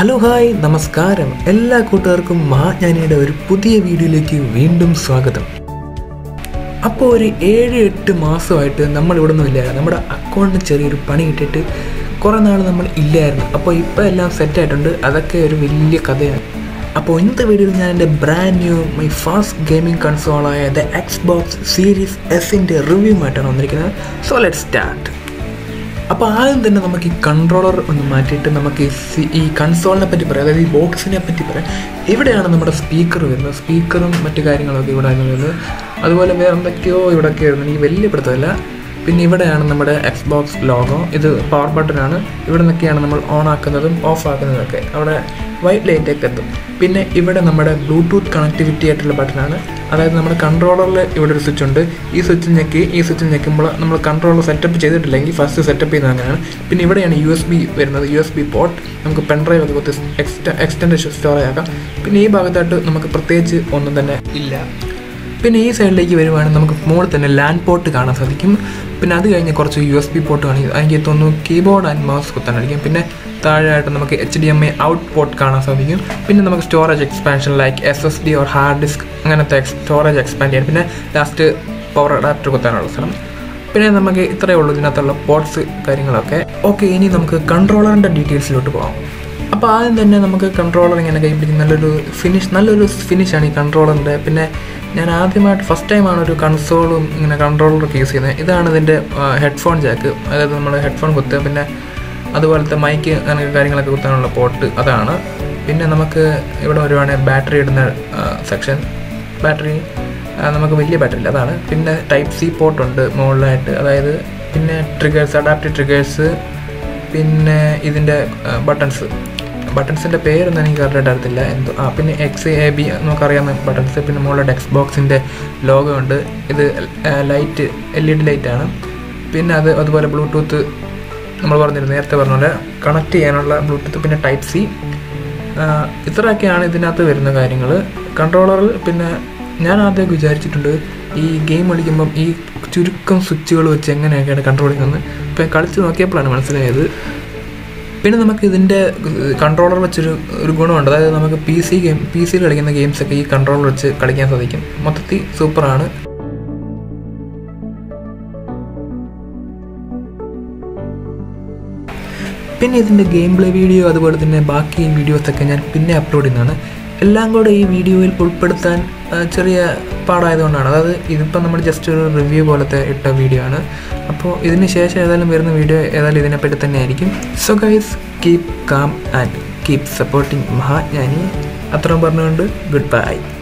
hello hi നമസ്കാരം എല്ലാ കൂട്ടുകാർക്കും മഹാജ്ഞാനിയുടെ ഒരു പുതിയ വീഡിയോയിലേക്ക് വീണ്ടും സ്വാഗതം അപ്പോൾ ഒരു ഏഴ് എട്ട് മാസമായിട്ട് നമ്മൾ ഇവിടെ ഒന്നും ഇല്ലായിരുന്നു നമ്മുടെ അക്കൗണ്ടിന് ചെറിയൊരു പണി കിട്ടിയിട്ട് കുറേ നാൾ നമ്മൾ ഇല്ലായിരുന്നു അപ്പോൾ ഇപ്പോൾ എല്ലാം സെറ്റായിട്ടുണ്ട് അതൊക്കെ ഒരു വലിയ കഥയാണ് അപ്പോൾ ഇന്നത്തെ വീഡിയോയിൽ ഞാൻ എൻ്റെ brand new my first gaming കൺസോളായ ദ എക്സ് ബോക്സ് സീരീസ് എസിൻ്റെ റിവ്യൂമായിട്ടാണ് വന്നിരിക്കുന്നത് സോ ലെറ്റ് സ്റ്റാർട്ട് അപ്പോൾ ആദ്യം തന്നെ നമുക്ക് ഈ കൺട്രോളർ ഒന്ന് മാറ്റിയിട്ട് നമുക്ക് ഈ സി- ഈ കൺസോളിനെ പറ്റി പറയാം അതായത് ഈ ബോക്സിനെ പറ്റി പറയാം ഇവിടെയാണ് നമ്മുടെ സ്പീക്കർ വരുന്നത് സ്പീക്കറും മറ്റു കാര്യങ്ങളൊക്കെ ഇവിടെ വരുന്നത് അതുപോലെ വേറെ എന്തൊക്കെയോ ഇവിടെയൊക്കെ വരുന്നത് എനിക്ക് വലിയ പിടുത്തമില്ല പിന്നെ ഇവിടെയാണ് നമ്മുടെ എക്സ് ബോക്സ് ലോഗോ ഇത് പവർ ബട്ടനാണ് ഇവിടെ നിന്നൊക്കെയാണ് നമ്മൾ ഓൺ ആക്കുന്നതും ഓഫ് ആക്കുന്നതൊക്കെ അവിടെ വൈറ്റ് ലൈറ്റ് ഒക്കെ എത്തും പിന്നെ ഇവിടെ നമ്മുടെ ബ്ലൂടൂത്ത് കണക്ടിവിറ്റി ആയിട്ടുള്ള ബട്ടനാണ് അതായത് നമ്മുടെ കൺട്രോളറിൽ ഇവിടെ ഒരു സ്വിച്ച് ഉണ്ട് ഈ സ്വിച്ച് ഞെക്കി ഈ സ്വിച്ച് ഞെക്കുമ്പോൾ നമ്മൾ കൺട്രോളർ സെറ്റപ്പ് ചെയ്തിട്ടില്ലെങ്കിൽ ഫസ്റ്റ് സെറ്റപ്പ് ചെയ്യുന്നത് അങ്ങനെയാണ് പിന്നെ ഇവിടെയാണ് യു എസ് ബി വരുന്നത് യു എസ് ബി പോർട്ട് നമുക്ക് പെൻഡ്രൈവ് ഒക്കെ കുത്തി എക്സ്റ്റ എക്സ്റ്റൻഡ് സ്റ്റോറേജ് ആക്കാം പിന്നെ ഈ ഭാഗത്തായിട്ട് നമുക്ക് പ്രത്യേകിച്ച് ഒന്നും തന്നെ ഇല്ല പിന്നെ ഈ സൈഡിലേക്ക് വരുവാണെങ്കിൽ നമുക്ക് മുകളിൽ തന്നെ ലാൻഡ് പോർട്ട് കാണാൻ സാധിക്കും പിന്നെ അത് കഴിഞ്ഞ് കുറച്ച് യു എസ് ബി പോർട്ട് കാണിക്കും എനിക്ക് തോന്നുന്നു കീബോർഡ് ആൻഡ് മൗസ് കുത്താനായിരിക്കും പിന്നെ താഴെയായിട്ട് നമുക്ക് H D M I out port കാണാൻ സാധിക്കും പിന്നെ നമുക്ക് storage expansion like S S D or hard disk അങ്ങനത്തെ സ്റ്റോറേജ് എക്സ്പാൻഡ് ചെയ്യാൻ പിന്നെ ലാസ്റ്റ് പവർ അഡാപ്റ്റർ കുത്താനുള്ള സ്ഥലം പിന്നെ നമുക്ക് ഇത്രയേ ഉള്ളൂ ഇതിനകത്തുള്ള പോർട്സ് കാര്യങ്ങളൊക്കെ ഓക്കെ ഇനി നമുക്ക് കൺട്രോളറിൻ്റെ ഡീറ്റെയിൽസിലോട്ട് പോകാം അപ്പോൾ ആദ്യം തന്നെ നമുക്ക് കൺട്രോളർ ഇങ്ങനെ കൈ പിടിക്കും നല്ലൊരു ഫിനിഷ് നല്ലൊരു ഫിനിഷാണ് ഈ കൺട്രോളറിൻ്റെ പിന്നെ ഞാൻ ആദ്യമായിട്ട് ഫസ്റ്റ് ടൈമാണ് ഒരു കൺസോളും ഇങ്ങനെ കൺട്രോളറൊക്കെ യൂസ് ചെയ്യുന്നത് ഇതാണ് ഇതിൻ്റെ ഹെഡ്ഫോൺ ജാക്ക് അതായത് നമ്മൾ ഹെഡ്ഫോൺ കുത്തുക പിന്നെ അതുപോലത്തെ മൈക്ക് അങ്ങനെ കാര്യങ്ങളൊക്കെ കുത്താനുള്ള പോർട്ട് അതാണ് പിന്നെ നമുക്ക് ഇവിടെ വരുവാണെങ്കിൽ ബാറ്ററി ഇടുന്ന സെക്ഷൻ ബാറ്ററി നമുക്ക് വലിയ ബാറ്ററി ഇല്ല അതാണ് പിന്നെ ടൈപ്പ് സി പോർട്ട് ഉണ്ട് മുകളിലായിട്ട് അതായത് പിന്നെ ട്രിഗേഴ്സ് അഡാപ്റ്റീവ് ട്രിഗേഴ്സ് പിന്നെ ഇതിൻ്റെ ബട്ടൺസ് ബട്ടൺസിൻ്റെ പേരൊന്നും എനിക്ക് കറക്റ്റായിട്ട് അറിയത്തില്ല എന്തോ ആ പിന്നെ എക്സ് എ ബി നമുക്കറിയാവുന്ന ബട്ടൺസ് പിന്നെ മുകളിൽ എക്സ് ബോക്സിൻ്റെ ലോഗോ ഉണ്ട് ഇത് ലൈറ്റ് എൽ ഇ ഡി ലൈറ്റാണ് പിന്നെ അത് അതുപോലെ ബ്ലൂടൂത്ത് നമ്മൾ പറഞ്ഞിരുന്നു നേരത്തെ പറഞ്ഞ പോലെ കണക്ട് ചെയ്യാനുള്ള ബ്ലൂടൂത്ത് പിന്നെ ടൈപ്പ് സി ഇത്രയൊക്കെയാണ് ഇതിനകത്ത് വരുന്ന കാര്യങ്ങൾ കൺട്രോളറിൽ പിന്നെ ഞാൻ ആദ്യമൊക്കെ വിചാരിച്ചിട്ടുണ്ട് ഈ ഗെയിം കളിക്കുമ്പം ഈ ചുരുക്കം സ്വിച്ചുകൾ വെച്ച് എങ്ങനെയൊക്കെയാണ് കൺട്രോൾ ചെയ്യുന്നത് ഇപ്പം കളിച്ച് നോക്കിയപ്പോഴാണ് മനസ്സിലായത് പിന്നെ നമുക്ക് ഇതിൻ്റെ കൺട്രോളർ വെച്ചൊരു ഒരു ഗുണമുണ്ട് അതായത് നമുക്ക് പി സി ഗെയിം പി സിയിൽ കളിക്കുന്ന ഗെയിംസൊക്കെ ഈ കൺട്രോളർ വെച്ച് കളിക്കാൻ സാധിക്കും മൊത്തത്തിൽ സൂപ്പറാണ് പിന്നെ ഇതിൻ്റെ ഗെയിം പ്ലേ വീഡിയോ അതുപോലെ തന്നെ ബാക്കി വീഡിയോസൊക്കെ ഞാൻ പിന്നെ അപ്ലോഡ് ചെയ്യുന്നതാണ് എല്ലാം കൂടെ ഈ വീഡിയോയിൽ ഉൾപ്പെടുത്താൻ ആ, ചെറിയ പാടായതുകൊണ്ടാണ് അതായത് ഇതിപ്പോൾ നമ്മൾ ജസ്റ്റ് ഒരു റിവ്യൂ പോലത്തെ ഇട്ട വീഡിയോ ആണ് അപ്പോൾ ഇതിന് ശേഷം ഏതായാലും വരുന്ന വീഡിയോ ഏതായാലും ഇതിനെപ്പറ്റി തന്നെ ആയിരിക്കും so guys keep calm and keep supporting Mahajnani അത്രയും പറഞ്ഞുകൊണ്ട് ഗുഡ് ബൈ